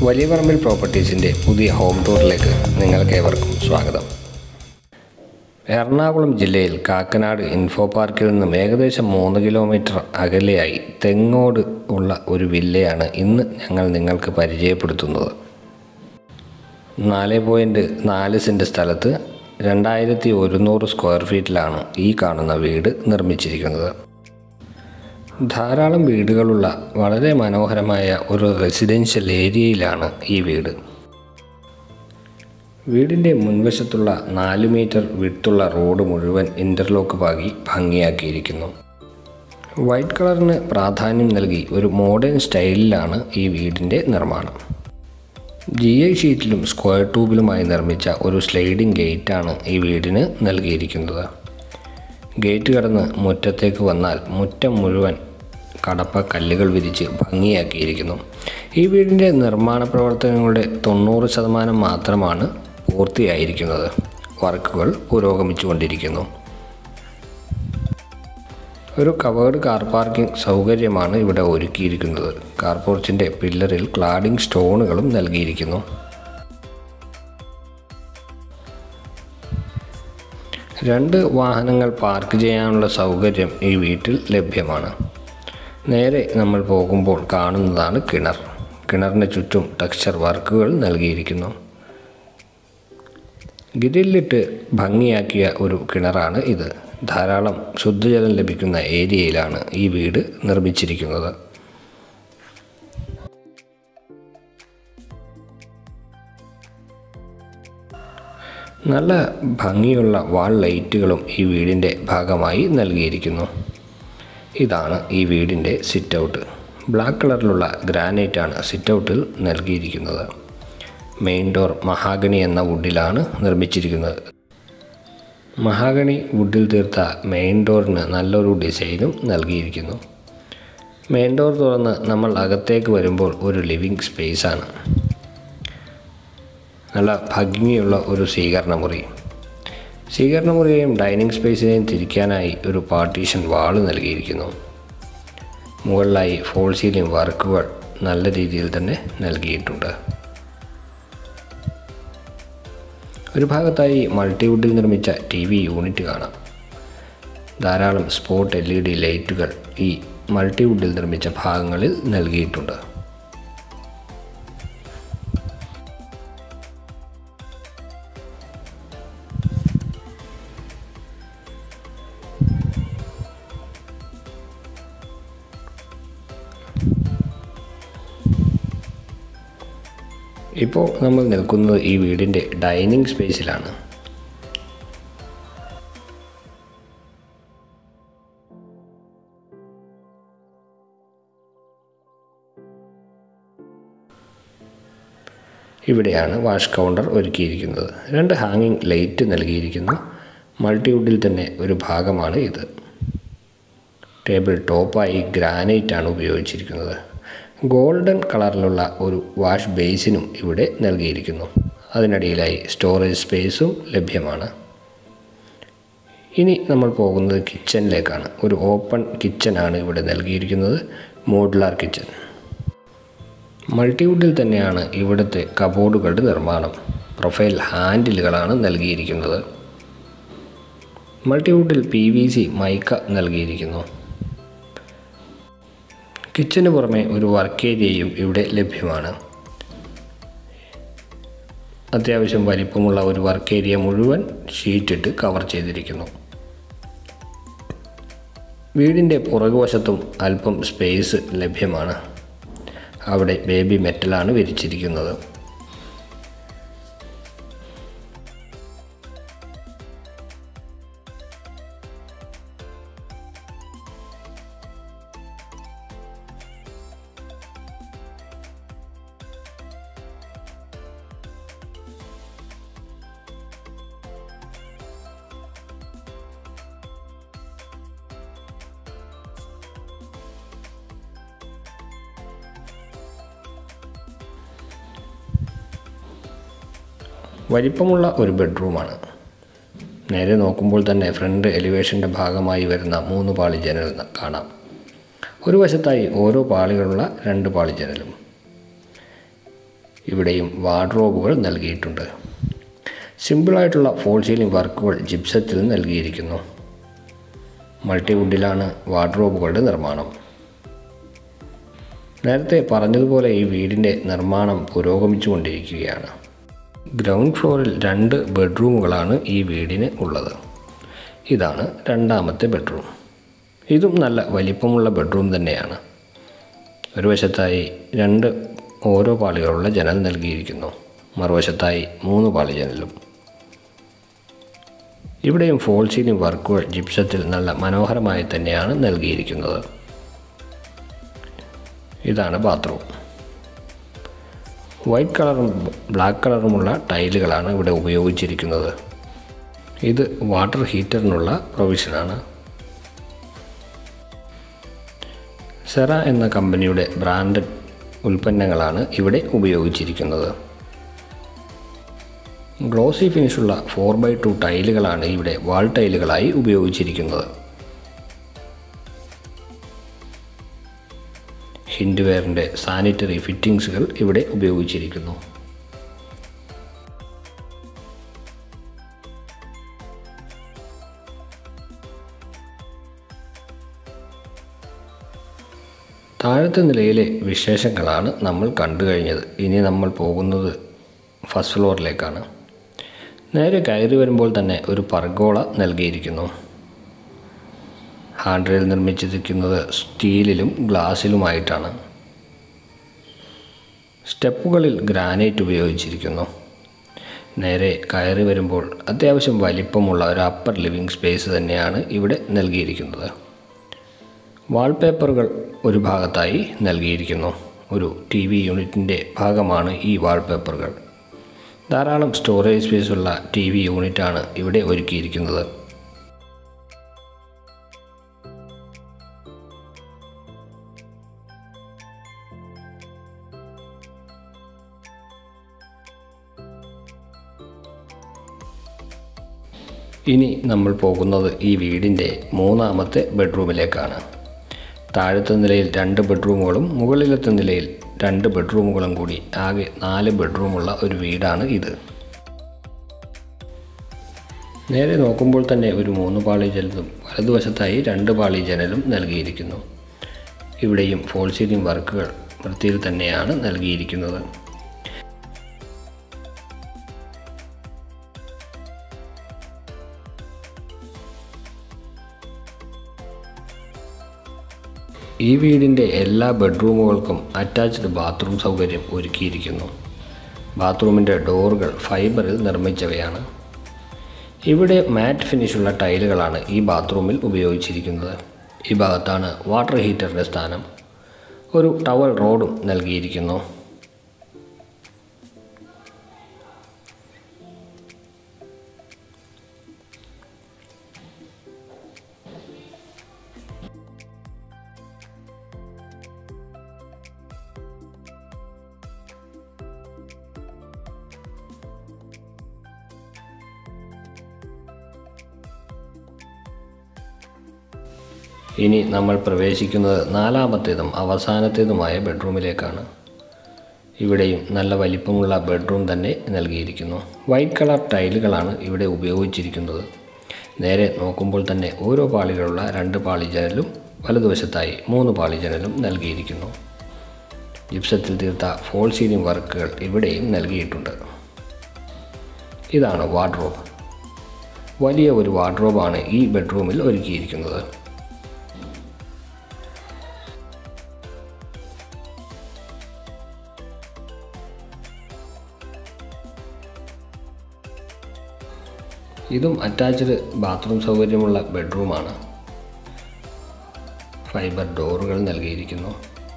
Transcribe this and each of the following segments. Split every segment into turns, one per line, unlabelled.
വലിയ പറമ്പിൽ പ്രോപ്പർട്ടീസിൻ്റെ പുതിയ ഹോം ടൂറിലേക്ക് നിങ്ങൾക്കേവർക്കും സ്വാഗതം എറണാകുളം ജില്ലയിൽ കാക്കനാട് ഇൻഫോ പാർക്കിൽ നിന്നും ഏകദേശം മൂന്ന് കിലോമീറ്റർ അകലെയായി തെങ്ങോട് ഉള്ള ഒരു വില്ലയാണ് ഇന്ന് ഞങ്ങൾ നിങ്ങൾക്ക് പരിചയപ്പെടുത്തുന്നത് നാല് പോയിൻറ്റ് നാല് സെൻറ്റ് സ്ഥലത്ത് രണ്ടായിരത്തി ഒരുന്നൂറ് സ്ക്വയർ ഫീറ്റിലാണ് ഈ കാണുന്ന വീട് നിർമ്മിച്ചിരിക്കുന്നത് ധാരാളം വീടുകളുള്ള വളരെ മനോഹരമായ ഒരു റെസിഡൻഷ്യൽ ഏരിയയിലാണ് ഈ വീട് വീടിൻ്റെ മുൻവശത്തുള്ള നാല് മീറ്റർ വിട്ടുള്ള റോഡ് മുഴുവൻ ഇൻ്റർലോക്ക് പാകി ഭംഗിയാക്കിയിരിക്കുന്നു വൈറ്റ് കളറിന് പ്രാധാന്യം നൽകി ഒരു മോഡേൺ സ്റ്റൈലിലാണ് ഈ വീടിൻ്റെ നിർമ്മാണം ജി ഐ ഷീറ്റിലും സ്ക്വയർ ട്യൂബിലുമായി നിർമ്മിച്ച ഒരു സ്ലൈഡിംഗ് ഗേറ്റാണ് ഈ വീടിന് നൽകിയിരിക്കുന്നത് ഗേറ്റ് കടന്ന് മുറ്റത്തേക്ക് വന്നാൽ മുറ്റം മുഴുവൻ കടപ്പ കല്ലുകൾ വിരിച്ച് ഭംഗിയാക്കിയിരിക്കുന്നു ഈ വീടിൻ്റെ നിർമ്മാണ പ്രവർത്തനങ്ങളുടെ തൊണ്ണൂറ് ശതമാനം മാത്രമാണ് പൂർത്തിയായിരിക്കുന്നത് വർക്കുകൾ പുരോഗമിച്ചുകൊണ്ടിരിക്കുന്നു ഒരു കവേർഡ് കാർ പാർക്കിംഗ് സൗകര്യമാണ് ഇവിടെ ഒരുക്കിയിരിക്കുന്നത് കാർ പോർച്ചിൻ്റെ പില്ലറിൽ ക്ലാഡിംഗ് സ്റ്റോണുകളും നൽകിയിരിക്കുന്നു രണ്ട് വാഹനങ്ങൾ പാർക്ക് ചെയ്യാനുള്ള സൗകര്യം ഈ വീട്ടിൽ ലഭ്യമാണ് നേരെ നമ്മൾ പോകുമ്പോൾ കാണുന്നതാണ് കിണർ കിണറിന് ചുറ്റും ടെക്സ്ചർ വർക്കുകൾ നൽകിയിരിക്കുന്നു ഗിരില്ലിട്ട് ഭംഗിയാക്കിയ ഒരു കിണറാണ് ഇത് ധാരാളം ശുദ്ധജലം ലഭിക്കുന്ന ഏരിയയിലാണ് ഈ വീട് നിർമ്മിച്ചിരിക്കുന്നത് നല്ല ഭംഗിയുള്ള വാൾ ലൈറ്റുകളും ഈ വീടിൻ്റെ ഭാഗമായി നൽകിയിരിക്കുന്നു ഇതാണ് ഈ വീടിൻ്റെ സിറ്റ് ഔട്ട് ബ്ലാക്ക് കളറിലുള്ള ഗ്രാനൈറ്റാണ് സിറ്റ് ഔട്ടിൽ നൽകിയിരിക്കുന്നത് മെയിൻ ഡോർ മഹാഗണി എന്ന വുഡിലാണ് നിർമ്മിച്ചിരിക്കുന്നത് മഹാഗണി വുഡിൽ തീർത്ത മെയിൻ ഡോറിന് നല്ലൊരു ഡിസൈനും നൽകിയിരിക്കുന്നു മെയിൻ ഡോർ തുറന്ന് നമ്മൾ അകത്തേക്ക് വരുമ്പോൾ ഒരു ലിവിങ് സ്പേസാണ് നല്ല ഭംഗിയുള്ള ഒരു സ്വീകരണ മുറി സ്വീകരണ മുറിയെയും ഡൈനിങ് സ്പേസിനെയും തിരിക്കാനായി ഒരു പാർട്ടീഷൻ വാള് നൽകിയിരിക്കുന്നു മുകളിലായി ഫോൾ സീലിംഗ് വർക്കുകൾ നല്ല രീതിയിൽ തന്നെ നൽകിയിട്ടുണ്ട് ഒരു ഭാഗത്തായി മൾട്ടിവുഡിൽ നിർമ്മിച്ച ടി വി യൂണിറ്റ് കാണാം ധാരാളം സ്പോട്ട് എൽ ഇ ഡി ലൈറ്റുകൾ ഈ മൾട്ടിവുഡിൽ നിർമ്മിച്ച ഭാഗങ്ങളിൽ നൽകിയിട്ടുണ്ട് ഇപ്പോൾ നമ്മൾ നിൽക്കുന്നത് ഈ വീടിൻ്റെ ഡൈനിങ് സ്പേസിലാണ് ഇവിടെയാണ് വാഷ് കൗണ്ടർ ഒരുക്കിയിരിക്കുന്നത് രണ്ട് ഹാങ്ങിങ് ലൈറ്റ് നൽകിയിരിക്കുന്നു മൾട്ടിവുഡിൽ തന്നെ ഒരു ഭാഗമാണ് ഇത് ടേബിൾ ടോപ്പായി ഗ്രാനൈറ്റ് ആണ് ഉപയോഗിച്ചിരിക്കുന്നത് ഗോൾഡൻ കളറിലുള്ള ഒരു വാഷ് ബേസിനും ഇവിടെ നൽകിയിരിക്കുന്നു അതിനടിയിലായി സ്റ്റോറേജ് സ്പേസും ലഭ്യമാണ് ഇനി നമ്മൾ പോകുന്നത് കിച്ചണിലേക്കാണ് ഒരു ഓപ്പൺ കിച്ചനാണ് ഇവിടെ നൽകിയിരിക്കുന്നത് മോഡുലാർ കിച്ചൺ മൾട്ടിവുഡിൽ തന്നെയാണ് ഇവിടുത്തെ കബോർഡുകളുടെ നിർമ്മാണം പ്രൊഫൈൽ ഹാൻഡിലുകളാണ് നൽകിയിരിക്കുന്നത് മൾട്ടിവുഡിൽ പി വി സി മൈക്ക നൽകിയിരിക്കുന്നു കിച്ചന് പുറമെ ഒരു വർക്ക് ഏരിയയും ഇവിടെ ലഭ്യമാണ് അത്യാവശ്യം വലിപ്പമുള്ള ഒരു വർക്ക് ഏരിയ മുഴുവൻ ഷീറ്റിട്ട് കവർ ചെയ്തിരിക്കുന്നു വീടിൻ്റെ പുറകുവശത്തും അല്പം സ്പേസ് ലഭ്യമാണ് അവിടെ ബേബി മെറ്റലാണ് വിരിച്ചിരിക്കുന്നത് വലിപ്പമുള്ള ഒരു ബെഡ്റൂമാണ് നേരെ നോക്കുമ്പോൾ തന്നെ ഫ്രണ്ട് എലിവേഷൻ്റെ ഭാഗമായി വരുന്ന മൂന്ന് പാളി ജനൽ ന- കാണാം ഒരു വശത്തായി ഓരോ പാളികളുള്ള രണ്ട് പാളി ജനലും ഇവിടെയും വാർഡ്രോബുകൾ നൽകിയിട്ടുണ്ട് സിമ്പിളായിട്ടുള്ള ഫോൾ സീലിംഗ് വർക്കുകൾ ജിപ്സത്തിൽ നൽകിയിരിക്കുന്നു മൾട്ടിവുഡിലാണ് വാർഡ്രോബുകളുടെ നിർമ്മാണം നേരത്തെ പറഞ്ഞതുപോലെ ഈ വീടിൻ്റെ നിർമ്മാണം പുരോഗമിച്ചുകൊണ്ടിരിക്കുകയാണ് ഗ്രൗണ്ട് ഫ്ലോറിൽ രണ്ട് ബെഡ്റൂമുകളാണ് ഈ വീടിന് ഉള്ളത് ഇതാണ് രണ്ടാമത്തെ ബെഡ്റൂം ഇതും നല്ല വലിപ്പമുള്ള ബെഡ്റൂം തന്നെയാണ് ഒരു വശത്തായി രണ്ട് ഓരോ പാളികളുള്ള ജനൽ നൽകിയിരിക്കുന്നു മറുവശത്തായി മൂന്ന് പാളി ജനലും ഇവിടെയും ഫോൾ സീലിംഗ് വർക്കുകൾ ജിപ്സത്തിൽ നല്ല മനോഹരമായി തന്നെയാണ് നൽകിയിരിക്കുന്നത് ഇതാണ് ബാത്റൂം വൈറ്റ് കളറും ബ്ലാക്ക് കളറുമുള്ള ടൈലുകളാണ് ഇവിടെ ഉപയോഗിച്ചിരിക്കുന്നത് ഇത് വാട്ടർ ഹീറ്ററിനുള്ള പ്രൊവിഷനാണ് സെറ എന്ന കമ്പനിയുടെ ബ്രാൻഡഡ് ഉൽപ്പന്നങ്ങളാണ് ഇവിടെ ഉപയോഗിച്ചിരിക്കുന്നത് ഗ്ലോസി ഫിനിഷുള്ള ഫോർ ബൈ ടു ടൈലുകളാണ് ഇവിടെ വാൾ ടൈലുകളായി ഉപയോഗിച്ചിരിക്കുന്നത് ഹിൻഡ്വെയറിൻ്റെ സാനിറ്ററി ഫിറ്റിംഗ്സുകൾ ഇവിടെ ഉപയോഗിച്ചിരിക്കുന്നു താഴത്തെ നിലയിലെ വിശേഷങ്ങളാണ് നമ്മൾ കണ്ടു കഴിഞ്ഞത് ഇനി നമ്മൾ പോകുന്നത് ഫസ്റ്റ് ഫ്ലോറിലേക്കാണ് നേരെ കയറി വരുമ്പോൾ തന്നെ ഒരു പർഗോള നൽകിയിരിക്കുന്നു ഹാൻഡ് റെയിൽ നിർമ്മിച്ചിരിക്കുന്നത് സ്റ്റീലിലും ഗ്ലാസ്സിലുമായിട്ടാണ് സ്റ്റെപ്പുകളിൽ ഗ്രാനൈറ്റ് ഉപയോഗിച്ചിരിക്കുന്നു നേരെ കയറി വരുമ്പോൾ അത്യാവശ്യം വലിപ്പമുള്ള ഒരു അപ്പർ ലിവിങ് സ്പേസ് തന്നെയാണ് ഇവിടെ നൽകിയിരിക്കുന്നത് വാൾപേപ്പറുകൾ ഒരു ഭാഗത്തായി നൽകിയിരിക്കുന്നു ഒരു ടി വി യൂണിറ്റിൻ്റെ ഭാഗമാണ് ഈ വാൾപേപ്പറുകൾ ധാരാളം സ്റ്റോറേജ് സ്പേസുള്ള ടി വി യൂണിറ്റാണ് ഇവിടെ ഒരുക്കിയിരിക്കുന്നത് ഇനി നമ്മൾ പോകുന്നത് ഈ വീടിൻ്റെ മൂന്നാമത്തെ ബെഡ്റൂമിലേക്കാണ് താഴത്തെ നിലയിൽ രണ്ട് ബെഡ്റൂമുകളും മുകളിലത്തെ നിലയിൽ രണ്ട് ബെഡ്റൂമുകളും കൂടി ആകെ നാല് ബെഡ്റൂമുള്ള ഒരു വീടാണ് ഇത് നേരെ നോക്കുമ്പോൾ തന്നെ ഒരു മൂന്ന് പാളി ജനലും വലതുവശത്തായി രണ്ട് പാളി ജനലും നൽകിയിരിക്കുന്നു ഇവിടെയും ഫോൾ സീലിംഗ് വർക്കുകൾ വൃത്തിയിൽ തന്നെയാണ് നൽകിയിരിക്കുന്നത് ഈ വീടിൻ്റെ എല്ലാ ബെഡ്റൂമുകൾക്കും അറ്റാച്ച്ഡ് ബാത്റൂം സൗകര്യം ഒരുക്കിയിരിക്കുന്നു ബാത്റൂമിൻ്റെ ഡോറുകൾ ഫൈബറിൽ നിർമ്മിച്ചവയാണ് ഇവിടെ മാറ്റ് ഫിനിഷുള്ള ടൈലുകളാണ് ഈ ബാത്റൂമിൽ ഉപയോഗിച്ചിരിക്കുന്നത് ഈ ഭാഗത്താണ് വാട്ടർ ഹീറ്ററിൻ്റെ സ്ഥാനം ഒരു ടവൽ റോഡും നൽകിയിരിക്കുന്നു ഇനി നമ്മൾ പ്രവേശിക്കുന്നത് നാലാമത്തേതും അവസാനത്തേതുമായ ബെഡ്റൂമിലേക്കാണ് ഇവിടെയും നല്ല വലിപ്പമുള്ള ബെഡ്റൂം തന്നെ നൽകിയിരിക്കുന്നു വൈറ്റ് കളർ ടൈലുകളാണ് ഇവിടെ ഉപയോഗിച്ചിരിക്കുന്നത് നേരെ നോക്കുമ്പോൾ തന്നെ ഓരോ പാളികളുള്ള രണ്ട് പാളി ജനലും വലതുവശത്തായി മൂന്ന് പാളി ജനലും നൽകിയിരിക്കുന്നു ജിപ്സത്തിൽ തീർത്ത ഫോൾ സീലിംഗ് വർക്കുകൾ ഇവിടെയും നൽകിയിട്ടുണ്ട് ഇതാണ് വാർഡ്രോബ് വലിയ ഒരു വാർഡ്രോബാണ് ഈ ബെഡ്റൂമിൽ ഒരുക്കിയിരിക്കുന്നത് ഇതും അറ്റാച്ച്ഡ് ബാത്റൂം സൗകര്യമുള്ള ബെഡ്റൂമാണ് ഫൈബർ ഡോറുകൾ നൽകിയിരിക്കുന്നു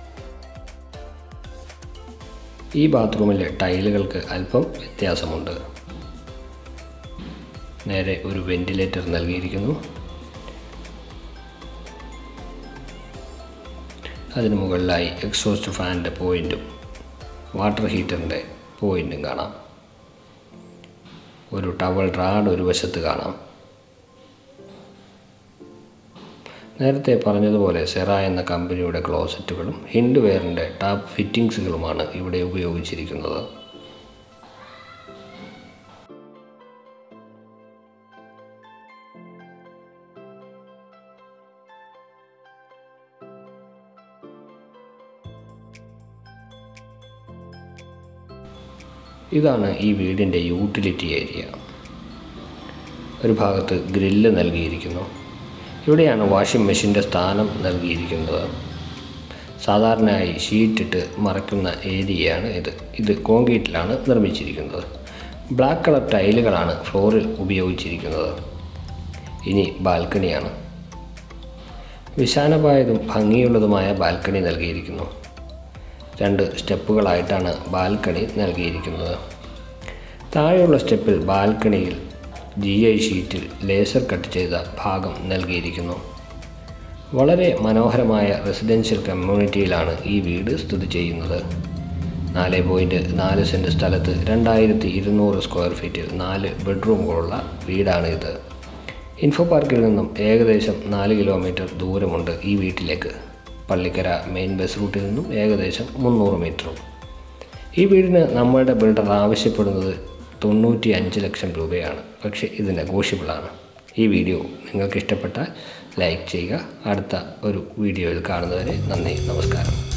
ഈ ബാത്റൂമിലെ ടൈലുകൾക്ക് അല്പം വ്യത്യാസമുണ്ട് നേരെ ഒരു വെന്റിലേറ്റർ നൽകിയിരിക്കുന്നു അതിന് മുകളിലായി എക്സോസ്റ്റ് ഫാനിൻ്റെ പോയിൻറ്റും വാട്ടർ ഹീറ്ററിൻ്റെ പോയിൻറ്റും കാണാം ഒരു ടവൽ റാഡ് ഒരു വശത്ത് കാണാം നേരത്തെ പറഞ്ഞതുപോലെ സെറ എന്ന കമ്പനിയുടെ ക്ലോസറ്റുകളും ഹിൻഡ് വെയറിൻ്റെ ടാപ്പ് ഫിറ്റിംഗ്സുകളുമാണ് ഇവിടെ ഉപയോഗിച്ചിരിക്കുന്നത് ഇതാണ് ഈ വീടിൻ്റെ യൂട്ടിലിറ്റി ഏരിയ ഒരു ഭാഗത്ത് ഗ്രില്ല് നൽകിയിരിക്കുന്നു ഇവിടെയാണ് വാഷിംഗ് മെഷീൻ്റെ സ്ഥാനം നൽകിയിരിക്കുന്നത് സാധാരണയായി ഷീറ്റിട്ട് മറയ്ക്കുന്ന ഏരിയയാണ് ഇത് ഇത് കോൺക്രീറ്റിലാണ് നിർമ്മിച്ചിരിക്കുന്നത് ബ്ലാക്ക് കളർ ടൈലുകളാണ് ഫ്ലോറിൽ ഉപയോഗിച്ചിരിക്കുന്നത് ഇനി ബാൽക്കണിയാണ് വിശാലമായതും ഭംഗിയുള്ളതുമായ ബാൽക്കണി നൽകിയിരിക്കുന്നു രണ്ട് സ്റ്റെപ്പുകളായിട്ടാണ് ബാൽക്കണി നൽകിയിരിക്കുന്നത് താഴെയുള്ള സ്റ്റെപ്പിൽ ബാൽക്കണിയിൽ ജി ഐ ഷീറ്റിൽ ലേസർ കട്ട് ചെയ്ത ഭാഗം നൽകിയിരിക്കുന്നു വളരെ മനോഹരമായ റെസിഡൻഷ്യൽ കമ്മ്യൂണിറ്റിയിലാണ് ഈ വീട് സ്ഥിതി ചെയ്യുന്നത് നാല് പോയിൻറ്റ് നാല് സെൻറ്റ് സ്ഥലത്ത് രണ്ടായിരത്തി ഇരുന്നൂറ് സ്ക്വയർ ഫീറ്റിൽ നാല് ബെഡ്റൂമുകളുള്ള വീടാണ് ഇത് ഇൻഫോ പാർക്കിൽ നിന്നും ഏകദേശം നാല് കിലോമീറ്റർ ദൂരമുണ്ട് ഈ വീട്ടിലേക്ക് പള്ളിക്കര മെയിൻ ബസ് റൂട്ടിൽ നിന്നും ഏകദേശം മുന്നൂറ് മീറ്ററും ഈ വീടിന് നമ്മളുടെ ബിൽഡർ ആവശ്യപ്പെടുന്നത് തൊണ്ണൂറ്റി അഞ്ച് ലക്ഷം രൂപയാണ് പക്ഷേ ഇത് നെഗോഷ്യബിളാണ് ഈ വീഡിയോ നിങ്ങൾക്ക് ഇഷ്ടപ്പെട്ടാൽ ലൈക്ക് ചെയ്യുക അടുത്ത ഒരു വീഡിയോയിൽ കാണുന്നവരെ നന്ദി നമസ്കാരം